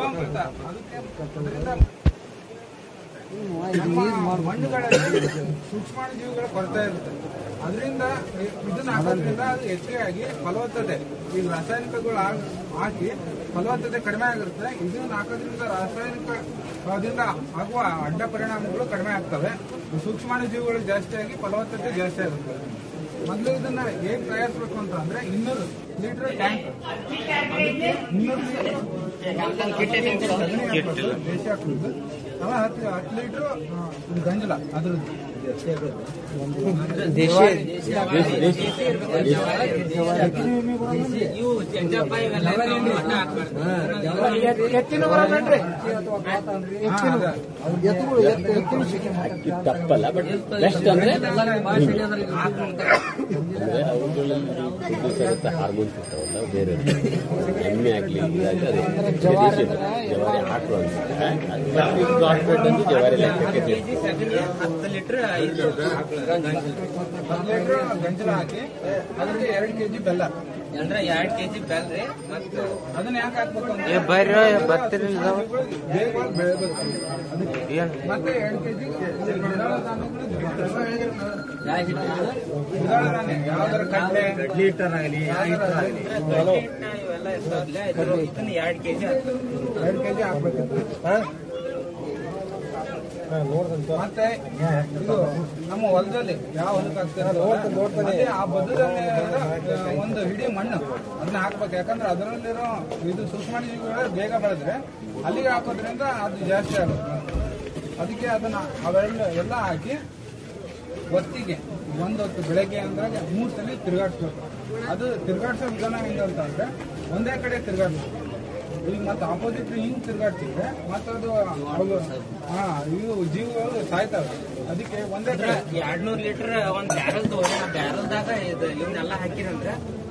ಜೀವಾಮೃತ ಅದಕ್ಕೆ ಅದರಿಂದ ನಮ್ಮ ಮಣ್ಣುಗಳಲ್ಲಿ ಸೂಕ್ಷ್ಮಾಣು ಜೀವಿಗಳ ಕೊರತೆ ಇರುತ್ತೆ ಅದರಿಂದ ಇದನ್ನ ಹಾಕೋದ್ರಿಂದ ಅದು ಹೆಚ್ಚಿಗೆ ಫಲವತ್ತತೆ ಈ ರಾಸಾಯನಿಕಗಳು ಹಾಕ್- ಹಾಕಿ ಫಲವತ್ತತೆ ಕಡಿಮೆ ಆಗಿರುತ್ತೆ ಇದನ್ನ ಹಾಕೋದ್ರಿಂದ ರಾಸಾಯನಿಕ ಅದರಿಂದ ಆಗುವ ಅಡ್ಡ ಪರಿಣಾಮಗಳು ಕಡಿಮೆ ಆಗ್ತವೆ ಸೂಕ್ಷ್ಮಾಣು ಜೀವಿಗಳು ಜಾಸ್ತಿ ಆಗಿ ಫಲವತ್ತತೆ ಜಾಸ್ತಿ ಆಗುತ್ತೆ ಮೊದಲು ಇದನ್ನ ಹೇಗ್ ತಯಾರಿಸಬೇಕು ಅಂತ ಅಂದ್ರೆ ಇನ್ನೂರು ಲೀಟರ್ ಟ್ಯಾಂಕ್ ಅದಕ್ಕೆ ಇನ್ನೂರು ಲೀಟರ್ ದೇಶಿ ಹಾಕುದು ಆಮೇಲೆ ಹತ್ತು ಹತ್ತು ಲೀಟರ್ ಗಂಜಲ ಅದ್ರದ್ದು ತಪ್ಪಲ್ಲ ಬಟ್ ಬೆಸ್ಟ್ ಅಂದ್ರೆ ಅಂದ್ರೆ ಅವುಗಳಲ್ಲಿ ಪ್ರೊಡ್ಯೂಸ್ ಆಗುತ್ತೆ ಹಾರ್ಮೋನ್ಸ್ ಇರ್ತಾವಲ್ಲ ಬೇರೆ ಎಮ್ಮೆ ಆಗ್ಲಿ ಇದಾಗಲಿ ಅದೇ ದೇಶದ ಜವಾರಿ ಹಾಕುವ ಕಾರ್ಪೊರೇಟ್ ಅಂತ ಜವಾರಿ ಲೆಕ್ಕಕ್ಕೆ ಬೇಕು. ಹತ್ತು ಲೀಟರ್ ಇದು ಹತ್ತು ಲೀಟರ್ ಗಂಜಲ ಹಾಕಿ ಅದಕ್ಕೆ ಎರಡು ಕೆಜಿ ಬೆಲ್ಲ ಅಂದ್ರೆ ಎರಡ್ ಕೆಜಿ ಬೆಲ್ರಿ ಮತ್ತು ಅದನ್ನ ಯಾಕೆ ಹಾಕ್ಬೇಕು ಅಂದ್ರೆ ಏ ಬರ್ರಿ ಬರ್ತೀರಿ ಬೇಗ ಬೆಳೆಬೇಕು ಅದಕ್ಕೆ ಮತ್ತೆ ಎರಡು ಕೆಜಿ ದ್ವಿದಳ ಧಾನ್ಯಗಳು ದ್ವಿದಳ ಧಾನ್ಯ ಯಾವ್ದಾರ ಕಡಲೆ ಲೀಟರ್ ಆಗಲಿ ಇವೆಲ್ಲ ಇರ್ತಾವಲ್ಲ ಇದ್ರ ಇದನ್ನ ಎರಡ್ ಕೆಜಿ ಹಾಕ್ತಾರೆ ಎರಡು ಕೆಜಿ ಹಾಕ್ಬೇಕು ಮತ್ತೆ ಇದು ನಮ್ಮ ಹೊಲದಲ್ಲಿ ಯಾವ ಹೊಲಕ್ಕೆ ಹಾಕ್ತಿರೋ ಅದೇ ಆ ಬದುದಲ್ಲಿ ಒಂದು ಇಡೀ ಮಣ್ಣು ಅದನ್ನ ಹಾಕ್ಬೇಕು ಯಾಕಂದ್ರೆ ಅದರಲ್ಲಿರೋ ಇದು ಸೂಕ್ಷ್ಮಜೀವಿಗಳು ಬೇಗ ಬೆಳೆದ್ರೆ ಅಲ್ಲಿಗೆ ಹಾಕೋದ್ರಿಂದ ಅದು ಜಾಸ್ತಿ ಆಗುತ್ತೆ ಅದಕ್ಕೆ ಅದನ್ನ ಅವೆಲ್ಲ ಎಲ್ಲ ಹಾಕಿ ಒತ್ತಿಗೆ ಒಂದು ಹೊತ್ತು ಬೆಳಗ್ಗೆ ಅಂದಾಗ ಮೂರು ಸಲ ತಿರುಗಾಡಿಸ್ಬೇಕು ಅದು ತಿರುಗಾಡ್ಸೋ ವಿಧಾನ ಹೆಂಗಂತಂದ್ರೆ ಒಂದೇ ಕಡೆ ತಿರುಗಾಡ್ಬೇಕು ಈಗ ಮತ್ತೆ ಆಪೋಸಿಟ್ ಹಿಂಗ್ ತಿರುಗಾಡ್ತಿದ್ರೆ ಮತ್ತೆ ಅದು ಅವು ಹಾ ಇವು ಜೀವಗಳು ಸಾಯ್ತಾವೆ ಅದಕ್ಕೆ ಒಂದೇ ಕಡೆ ಎರಡ್ನೂರ್ ಲೀಟರ್ ಒಂದ್ ಬ್ಯಾರಲ್ ತಗೋರಿ ಆ ಬ್ಯಾರಲ್ದಾಗ ಇದು ಇವನ್ನೆಲ್ಲ ಹಾಕಿರಂದ್ರ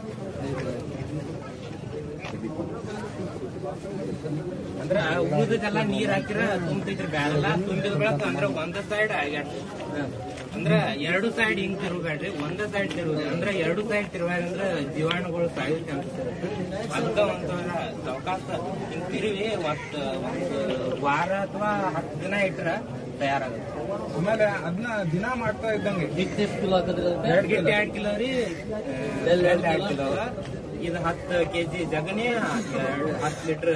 ಅಂದ್ರ ಉಳಿದದೆಲ್ಲ ನೀರ್ ಹಾಕಿರ ತುಂಬ್ತೈತ್ರಿ ಬ್ಯಾರಲ್ಲ ತುಂಬಿದ ಬಳಕ ಅಂದ್ರ ಒಂದ ಸೈಡ್ ಅಂದ್ರ ಎರಡು ಸೈಡ್ ಹಿಂಗ್ ತಿರುಗಾಡ್ರಿ ಒಂದ ಸೈಡ್ ತಿರುಗಿ ಅಂದ್ರ ಎರಡು ಸೈಡ್ ತಿರುಗಾಡಿ ಅಂದ್ರ ಜೀವಾಣುಗಳು ಸಾಯೋ ಚಾನ್ಸಸ್ ಇರುತ್ತೆ ಅದಕ್ಕ ಒಂಥರ ಅವಕಾಶ ಹಿಂಗ್ ತಿರುವಿ ಒಟ್ ಒಂದು ವಾರ ಅಥವಾ ಹತ್ತು ದಿನ ಇಟ್ರ ತಯಾರಾಗುತ್ತೆ ಆಮೇಲೆ ಅದನ್ನ ದಿನ ಮಾಡ್ತಾ ಇದ್ದಂಗೆ ಎರಡ್ ಗಿಟ್ಟ ಎರಡ್ ಕಿಲೋ ರೀ ಬೆಲ್ಲ ಎರಡ್ ಕಿಲೋ ಇದು ಹತ್ತು ಕೆಜಿ ಜಗನಿ ಎರಡ್- ಹತ್ತು ಲೀಟರ್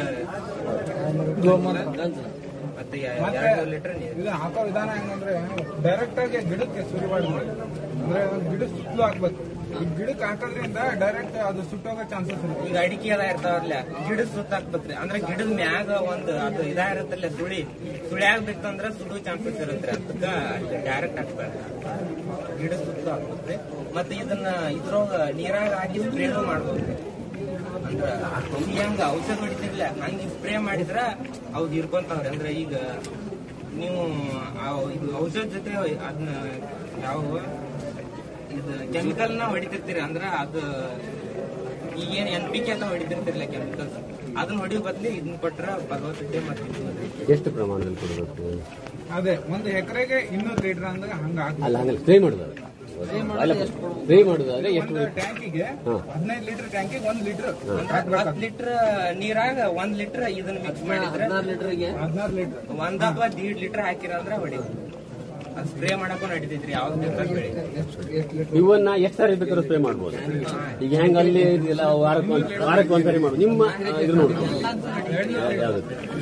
ಮತ್ತೆ ಮತ್ತೆ ಎರಡು ಲೀಟರ್ ನೀರು ಇದು ಹಾಕೋ ವಿಧಾನ ಹೆಂಗಂದ್ರೆ ಡೈರೆಕ್ಟ್ ಆಗಿ ಗಿಡಕ್ಕೆ ಸುರಿ ಮಾಡ್ಬೇಕು ಅಂದ್ರೆ ಒಂದು ಗಿಡ ಸುತ್ತಲೂ ಹಾಕ್ಬೇಕು ಈ ಗಿಡಕ್ಕೆ ಹಾಕೋದ್ರಿಂದ ಡೈರೆಕ್ಟ್ ಅದು ಸುಟ್ಟೋಗೋ ಚಾನ್ಸಸ್ ಇರುತ್ತೆ ಈಗ ಅಡಿಕೆ ಎಲ್ಲ ಇರ್ತಾವಲ್ಲ ಗಿಡದ ಸುತ್ತ ಹಾಕ್ಬೇಕ್ರಿ ಅಂದ್ರೆ ಗಿಡದ ಮ್ಯಾಗ ಒಂದು ಅದು ಇದಾ ಇರುತ್ತಲ್ಲ ಸುಳಿ ಸುಳಿ ಆಗ್ಬೇಕಂದ್ರ ಸುಡು ಚಾನ್ಸಸ್ ಇರುತ್ತೆ ಅದಕ್ಕ ಡೈರೆಕ್ಟ್ ಹಾಕ್ಬೇಡ್ರಿ ಗಿಡದ ಸುತ್ತ ಹಾಕ್ಬೇಕ್ರಿ ಮತ್ತೆ ಇದನ್ನ ಇದ್ರೊಳಗ ನೀರಾಗ ಹಾಕಿ ಸ್ಪ್ರೇನು ಮಾಡ್ಬೇಕ್ರಿ ಅಂದ್ರ ಈ ಹಂಗ ಔಷಧ ಹೊಡಿತಿರ್ಲ ಹಂಗ ಸ್ಪ್ರೇ ಮಾಡಿದ್ರ ಅವ್ ಹಿರ್ಕೊಂತಾವ್ರಿ ಅಂದ್ರ ಈಗ ನೀವು ಆ ಇದು ಔಷಧ ಜೊತೆ ಅದನ್ನ ಯಾವ ಇದು ಕೆಮಿಕಲ್ ನ ಹೊಡಿತಿರ್ತೀರಿ ಅಂದ್ರ ಅದು ಈಗೇನ್ ಎನ್ ಪಿ ಕೆ ಅಂತ ಹೊಡಿತಿರ್ತಿರ್ಲ ಕೆಮಿಕಲ್ಸ್ ಅದನ್ನ ಹೊಡಿಯೋ ಬದ್ಲಿ ಇದನ್ನ ಕೊಟ್ರ ಭಗವದ್ಗೀತೆ ಮತ್ತೆ ಇದು ಎಷ್ಟು ಪ್ರಮಾಣದಲ್ಲಿ ಕೊಡಬೇಕು ಅದೇ ಒಂದು ಎಕರೆಗೆ ಇನ್ನೂರು ಲೀಟರ್ ಅಂದಾಗ ಹಂಗ ಹಾಕ್ಬೇಕು ಅಲ್ಲ ಹಂಗಲ್ಲ ಸ್ಪ್ರೇ ಮಾಡೋದು ಅಲ್ಲ ಸ್ಪ್ರೇ ಮಾಡೋದಾದ್ರೆ ಎಷ್ಟು ಒಂದು ಟ್ಯಾಂಕಿಗೆ ಹದಿನೈದು ಲೀಟರ್ ಟ್ಯಾಂಕಿಗೆ ಒಂದ್ ಲೀಟರ್ ಹತ್ತು ಲೀಟರ್ ನೀರಾಗ ಒಂದ್ ಲೀಟರ್ ಇದನ್ನ ಮಿಕ್ಸ್ ಮಾಡಿದ್ರ ಹದಿನಾರು ಲೀಟರ್ ಒಂದ್ ಅಥವಾ ದೀಡ್ ಲೀಟರ್ ಹಾಕಿರ ಅಂದ್ರ ಹೊಡಿಯೋದು ಅದ್ ಸ್ಪ್ರೇ ಮಾಡಕ್ಕೂ ನಡೀತೈತ್ರಿ ಯಾವ್ದು ಬೇಕಾದ್ ಬೆಳಿ ಇವನ್ನ ಎಷ್ಟು ಸಾರಿ ಬೇಕಾದ್ರೂ ಸ್ಪ್ರೇ ಮಾಡ್ಬೋದು ಈಗ ಹೆಂಗ ಅಲ್ಲಿ ಇದೆಲ್ಲ ವಾರಕ್ಕೆ ಒಂದ್ ವಾರಕ್ಕೆ ಒಂದ್ಸರಿ ಮಾಡೋದು ನಿಮ್ಮ ಆ, ಇದು ನೋಡಿ ಯಾವ್ದು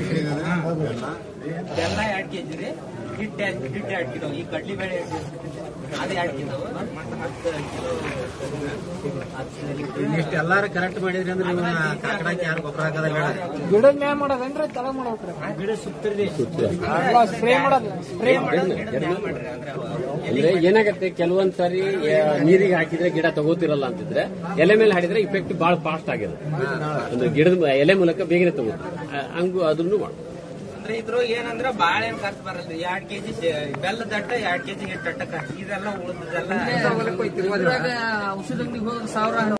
ಬೆಲ್ಲ ಎರಡ್ ಕೆಜಿ ರೀ ಹಿಟ್ಟು ಎರಡ್- ಹಿಟ್ಟು ಎರಡ್ ಕಿಲೋ ಈ ಕಡ್ಲಿ ಬೇಳೆ ಅದು ಎರಡ್ ಕಿಲೋ ಮತ್ತೆ ಹತ್ತು ಕಿಲೋ ಹತ್ತು ಲೀಟರ್ ಇಷ್ಟು ಎಲ್ಲಾರು ಕರೆಕ್ಟ್ ಮಾಡಿದ್ರಿ ಅಂದ್ರೆ ಇವನ್ನ ಕಾಕಡಕ್ಕೆ ಯಾರು ಗೊಬ್ಬರ ಹಾಕೋದ ಬೇಡ ಗಿಡದ ಮ್ಯಾಲ ಮಾಡೋದೇನ್ರಿ ತಳ ಮಾಡ್ಬೇಕ್ರಿ ಗಿಡ ಸುತ್ತಿರ್ರಿ ಸ್ಪ್ರೇ ಮಾಡೋದು ಸ್ಪ್ರೇ ಮಾಡ್ರಿ ಅಂದ್ರೆ ಅವು ಅಂದ್ರೆ ಏನಾಗತ್ತೆ ಕೆಲವೊಂದ್ ಸಾರಿ ಆ, ನೀರಿಗೆ ಹಾಕಿದ್ರೆ ಗಿಡ ತಗೋತಿರಲ್ಲ ಅಂತಿದ್ರೆ ಎಲೆ ಮೇಲೆ ಹಾಡಿದ್ರೆ ಇಫೆಕ್ಟ್ ಬಹಳ ಫಾಸ್ಟ್ ಆಗಿರುತ್ತೆ ಅಂದ್ರೆ ಗಿಡದ ಎಲೆ ಮೂಲಕ ಬೇಗನೆ ತಗೋತಾರೆ ಆ, ಹಂಗು ಅದನ್ನು ಮಾಡು ಅಂದ್ರೆ ಇದ್ರ ಏನಂದ್ರ ಬಾಳ ಏನ್ ಖರ್ಚು ಬರಲ್ರಿ ಎರಡ್ ಕೆಜಿ ಬೆಲ್ಲ ದಟ್ಟ ಎರಡ್ ಕೆಜಿ ಹಿಟ್ಟು ಅಟ್ಟ ಖರ್ಚು ಇದೆಲ್ಲ ಉಳಿದದೆಲ್ಲ ಔಷಧ ಅಂಗಡಿಗೆ ಹೋದ್ರೆ ಸಾವಿರ